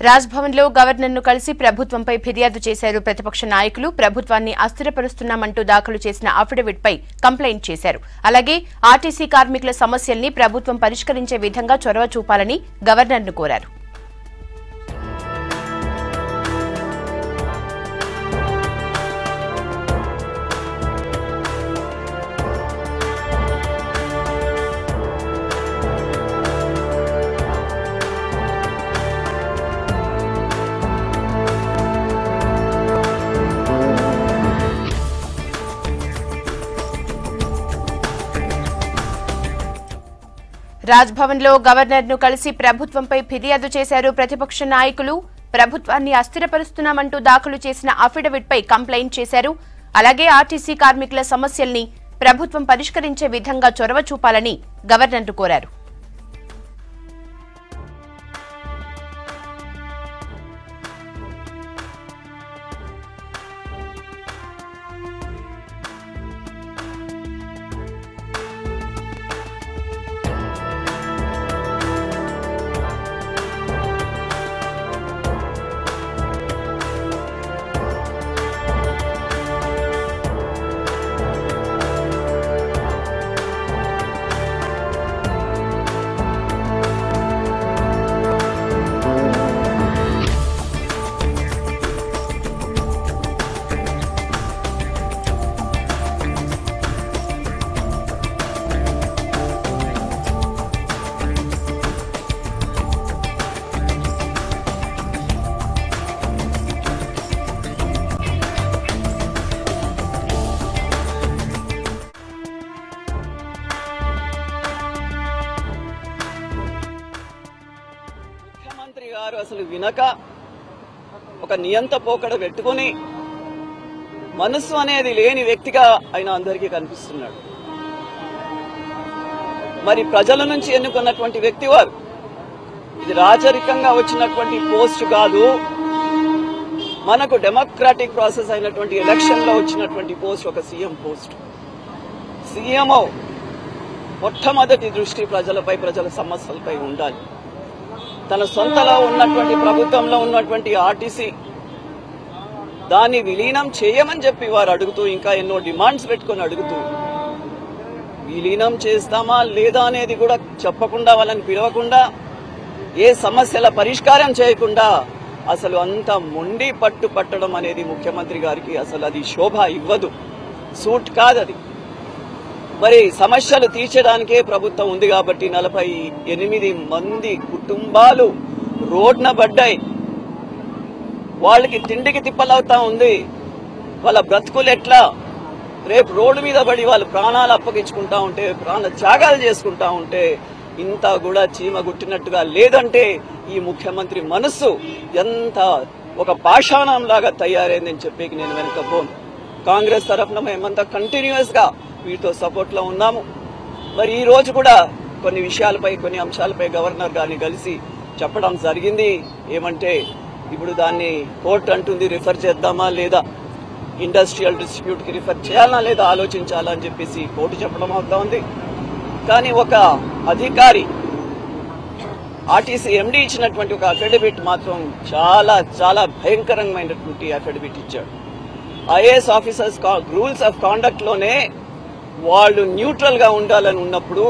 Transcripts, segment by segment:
రాజ్భవన్లో గవర్నర్ను కలిసి ప్రభుత్వంపై ఫిర్యాదు చేశారు ప్రతిపక్ష నాయకులు ప్రభుత్వాన్ని అస్థిరపరుస్తున్నామంటూ దాఖలు చేసిన అఫిడవిట్పై కంప్లైంట్ చేశారు అలాగే ఆర్టీసీ కార్మికుల సమస్యల్ని ప్రభుత్వం పరిష్కరించే విధంగా చొరవ చూపాలని గవర్నర్ను కోరారు రాజ్భవన్లో గవర్నర్ను కలిసి ప్రభుత్వంపై ఫిర్యాదు చేశారు ప్రతిపక్ష నాయకులు ప్రభుత్వాన్ని అస్థిరపరుస్తున్నామంటూ దాఖలు చేసిన అఫిడవిట్పై కంప్లైంట్ చేశారు అలాగే ఆర్టీసీ కార్మికుల సమస్యల్ని ప్రభుత్వం పరిష్కరించే విధంగా చొరవ చూపాలని గవర్నర్ను కోరారు ముఖ్యమంత్రి గారు అసలు వినక ఒక నియంత పోకడ పెట్టుకుని మనస్సు అనేది లేని వ్యక్తిగా ఆయన అందరికీ కనిపిస్తున్నాడు మరి ప్రజల నుంచి ఎన్నుకున్నటువంటి వ్యక్తి వారు ఇది రాజరికంగా వచ్చినటువంటి పోస్ట్ కాదు మనకు డెమోక్రాటిక్ ప్రాసెస్ అయినటువంటి ఎలక్షన్ లో వచ్చినటువంటి పోస్ట్ ఒక సీఎం పోస్ట్ సీఎంఓ మొట్టమొదటి దృష్టి ప్రజలపై ప్రజల సమస్యలపై ఉండాలి తన సొంతలో ఉన్నటువంటి ప్రభుత్వంలో ఉన్నటువంటి ఆర్టీసీ దాన్ని విలీనం చేయమని చెప్పి వారు అడుగుతూ ఇంకా ఎన్నో డిమాండ్స్ పెట్టుకొని అడుగుతూ విలీనం చేస్తామా లేదా అనేది కూడా చెప్పకుండా వాళ్ళని పిలవకుండా ఏ సమస్యల పరిష్కారం చేయకుండా అసలు అంత మొండి పట్టు పట్టడం అనేది ముఖ్యమంత్రి గారికి అసలు అది శోభ ఇవ్వదు సూట్ కాదు అది మరి సమస్యలు తీర్చడానికే ప్రభుత్వం ఉంది కాబట్టి నలభై ఎనిమిది మంది కుటుంబాలు రోడ్న పడ్డాయి వాళ్ళకి తిండికి తిప్పలవుతా ఉంది వాళ్ళ బ్రతుకులు ఎట్లా రేపు రోడ్డు మీద పడి వాళ్ళు ప్రాణాలు అప్పగించుకుంటా ఉంటే ప్రాణ త్యాగాలు చేసుకుంటా ఉంటే ఇంత కూడా చీమ గుట్టినట్టుగా లేదంటే ఈ ముఖ్యమంత్రి మనస్సు ఎంత ఒక పాషాణం లాగా తయారైందని చెప్పి నేను వెనకపోను కాంగ్రెస్ తరఫున మేమంతా కంటిన్యూస్ గా వీటితో సపోర్ట్ లో ఉన్నాము మరి ఈ రోజు కూడా కొన్ని విషయాలపై కొన్ని అంశాలపై గవర్నర్ గారిని కలిసి చెప్పడం జరిగింది ఏమంటే ఇప్పుడు దాన్ని కోర్టు అంటుంది రిఫర్ చేద్దామా లేదా ఇండస్ట్రియల్ డిస్ప్యూట్ కి రిఫర్ చేయాలా లేదా ఆలోచించాలా అని చెప్పేసి కోర్టు చెప్పడం అవుతా ఉంది కానీ ఒక అధికారి ఆర్టీసీ ఎండీ ఇచ్చినటువంటి ఒక అఫిడవిట్ మాత్రం చాలా చాలా భయంకరమైనటువంటి అఫిడవిట్ ఇచ్చాడు IAS officers rules of conduct లోనే వాళ్ళు న్యూట్రల్ గా ఉండాలని ఉన్నప్పుడు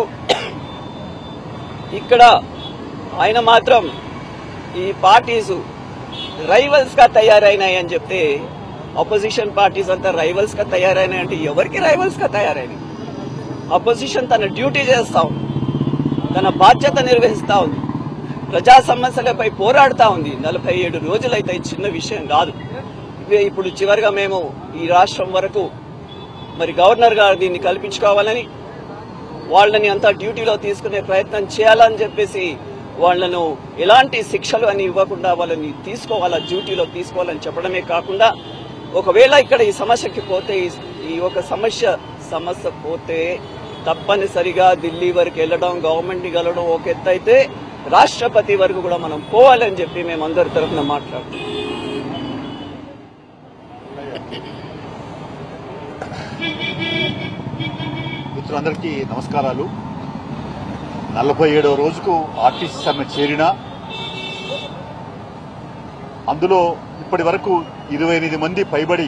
ఇక్కడ ఆయన మాత్రం ఈ పార్టీస్ రైవల్స్ గా తయారైనాయి అని చెప్తే అపోజిషన్ పార్టీస్ అంతా రైవల్స్ గా తయారైనాయి అంటే ఎవరికి రైవల్స్ గా తయారైనాయి అపోజిషన్ తన డ్యూటీ చేస్తా ఉంది తన బాధ్యత నిర్వహిస్తా ఉంది ప్రజా సమస్యలపై పోరాడుతా ఉంది నలభై ఏడు రోజులైతే ఇది చిన్న విషయం కాదు ఇవే ఇప్పుడు చివరిగా మేము ఈ రాష్ట్రం వరకు మరి గవర్నర్ గారు దీన్ని కల్పించుకోవాలని వాళ్ళని అంతా డ్యూటీలో తీసుకునే ప్రయత్నం చేయాలని చెప్పేసి వాళ్ళను ఎలాంటి శిక్షలు అని ఇవ్వకుండా వాళ్ళని తీసుకోవాలా డ్యూటీలో తీసుకోవాలని చెప్పడమే కాకుండా ఒకవేళ ఇక్కడ ఈ సమస్యకి పోతే ఈ- ఈ ఒక సమస్య సమస్య పోతే తప్పనిసరిగా ఢిల్లీ వరకు వెళ్ళడం గవర్నమెంట్ ని కలవడం ఒక ఎత్తు అయితే రాష్ట్రపతి వరకు కూడా మనం పోవాలని చెప్పి మేము అందరి తరఫున మాట్లాడుతున్నాం మిత్రులందరికీ నమస్కారాలు నలభై ఏడవ రోజుకు ఆర్టీసీ సమ్మె చేరిన అందులో ఇప్పటి వరకు ఇరవై ఎనిమిది మంది పైబడి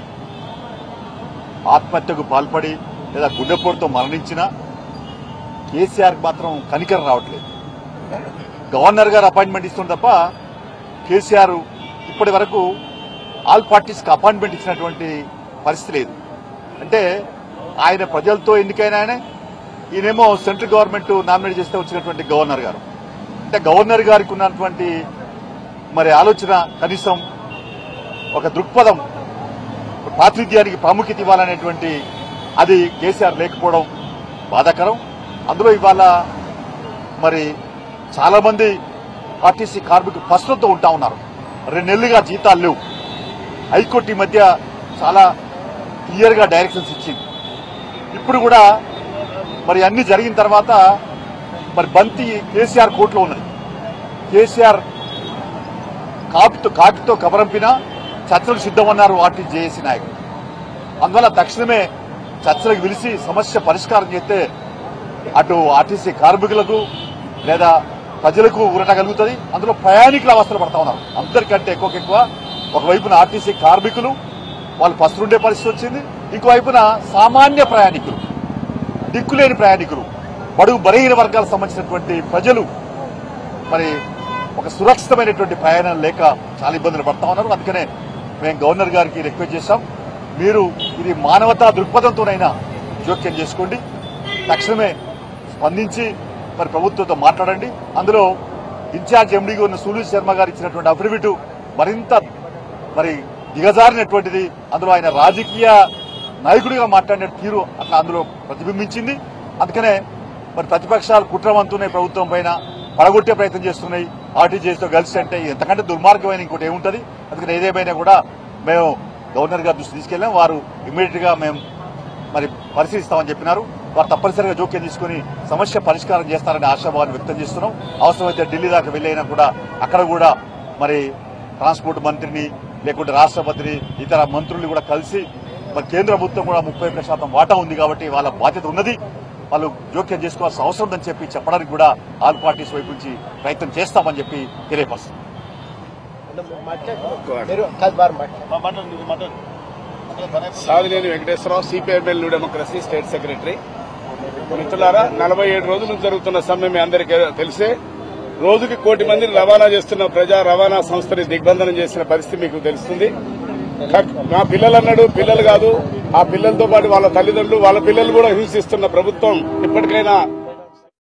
ఆత్మహత్యకు పాల్పడి లేదా గుండెపోటుతో మరణించిన కేసీఆర్ మాత్రం కనికరం రావట్లేదు గవర్నర్ గారు అపాయింట్మెంట్ ఇస్తుంది తప్ప కేసీఆర్ ఇప్పటి వరకు ఆల్ పార్టీస్కి అపాయింట్మెంట్ ఇచ్చినటువంటి పరిస్థితి లేదు అంటే ఆయన ప్రజలతో ఎన్నికైన ఆయన ఈయనేమో సెంట్రల్ గవర్నమెంట్ నామినేట్ చేస్తే వచ్చినటువంటి గవర్నర్ గారు అంటే గవర్నర్ గారికి ఉన్నటువంటి మరి ఆలోచన కనీసం ఒక దృక్పథం ప్రాతినిధ్యానికి ప్రాముఖ్యత ఇవ్వాలనేటువంటి అది కేసీఆర్ లేకపోవడం బాధాకరం అందులో ఇవాళ మరి చాలా మంది ఆర్టీసీ కార్మికులు ప్రశ్నతో ఉంటా ఉన్నారు రెండు నెలలుగా జీతాలు లేవు హైకోర్టు ఈ మధ్య చాలా క్లియర్ గా డైరెక్షన్స్ ఇచ్చింది ఇప్పుడు కూడా మరి అన్ని జరిగిన తర్వాత మరి బంతి కేసీఆర్ కోర్టులో ఉన్నది కేసీఆర్ కాపుతో కాకితో కబరంపినా చర్చలకు సిద్దమన్నారు ఆర్టీ జేఏసీ నాయకులు అందువల్ల తక్షణమే చర్చలకు పిలిచి సమస్య పరిష్కారం చేస్తే అటు ఆర్టీసీ కార్మికులకు లేదా ప్రజలకు ఊరట కలుగుతుంది అందులో ప్రయాణికులు అవస్థలు పడతా ఉన్నారు అందరికంటే ఎక్కువ ఎక్కువ ఒకవైపున ఆర్టీసీ కార్మికులు వాళ్ళు పస్తులుండే పరిస్థితి వచ్చింది ఇంకోవైపున సామాన్య ప్రయాణికులు దిక్కులేని ప్రయాణికులు బడుగు బలహీన వర్గాలకు సంబంధించినటువంటి ప్రజలు మరి ఒక సురక్షితమైనటువంటి ప్రయాణం లేక చాలా ఇబ్బందులు పడతా ఉన్నారు అందుకనే మేము గవర్నర్ గారికి రిక్వెస్ట్ చేశాం మీరు ఇది మానవతా దృక్పథంతోనైనా జోక్యం చేసుకోండి తక్షణమే స్పందించి మరి ప్రభుత్వంతో మాట్లాడండి అందులో ఇన్ఛార్జ్ ఎండీగా ఉన్న సూర్య శర్మ గారు ఇచ్చినటువంటి అఫిడవిట్ మరింత మరి దిగజారినటువంటిది అందులో ఆయన రాజకీయ నాయకుడిగా మాట్లాడిన తీరు అట్లా అందులో ప్రతిబింబించింది అందుకనే మరి ప్రతిపక్షాలు కుట్రవంతున్నాయి ప్రభుత్వం పైన పడగొట్టే ప్రయత్నం చేస్తున్నాయి ఆర్టీజీఎస్తో కలిసి అంటే ఎంతకంటే దుర్మార్గమైన ఇంకోటి ఏముంటది అందుకని ఏదేమైనా కూడా మేము గవర్నర్ గారి దృష్టి తీసుకెళ్లాం వారు ఇమీడియట్ గా మేము మరి పరిశీలిస్తామని చెప్పినారు వారు తప్పనిసరిగా జోక్యం తీసుకుని సమస్య పరిష్కారం చేస్తారని ఆశాభావాన్ని వ్యక్తం చేస్తున్నాం అవసరమైతే ఢిల్లీ దాకా వెళ్ళైనా కూడా అక్కడ కూడా మరి ట్రాన్స్పోర్ట్ మంత్రిని లేకుంటే రాష్ట్రపతిని ఇతర మంత్రుల్ని కూడా కలిసి మరి కేంద్ర ప్రభుత్వం కూడా ముప్పై ఒక్క శాతం వాటా ఉంది కాబట్టి వాళ్ళ బాధ్యత ఉన్నది వాళ్ళు జోక్యం చేసుకోవాల్సిన అవసరం ఉందని చెప్పి చెప్పడానికి కూడా ఆల్ పార్టీస్ వైపు నుంచి ప్రయత్నం చేస్తామని చెప్పి తెలియపరుస్తుంది మీరు కాదు బార్ మాట Sadineni Venkateswara Rao CPIML New Democracy state secretary మిత్రులారా నలభై ఏడు రోజుల నుంచి జరుగుతున్న సమ్మె మీ అందరికీ తెలిసే రోజుకి కోటి మందిని రవాణా చేస్తున్న ప్రజా రవాణా సంస్థని దిగ్బంధనం చేసిన పరిస్థితి మీకు తెలుస్తుంది కా- మా పిల్లలు అన్నాడు పిల్లలు కాదు ఆ పిల్లలతో పాటు వాళ్ళ తల్లిదండ్రులు వాళ్ళ పిల్లలు కూడా హింసిస్తున్న ప్రభుత్వం ఇప్పటికైనా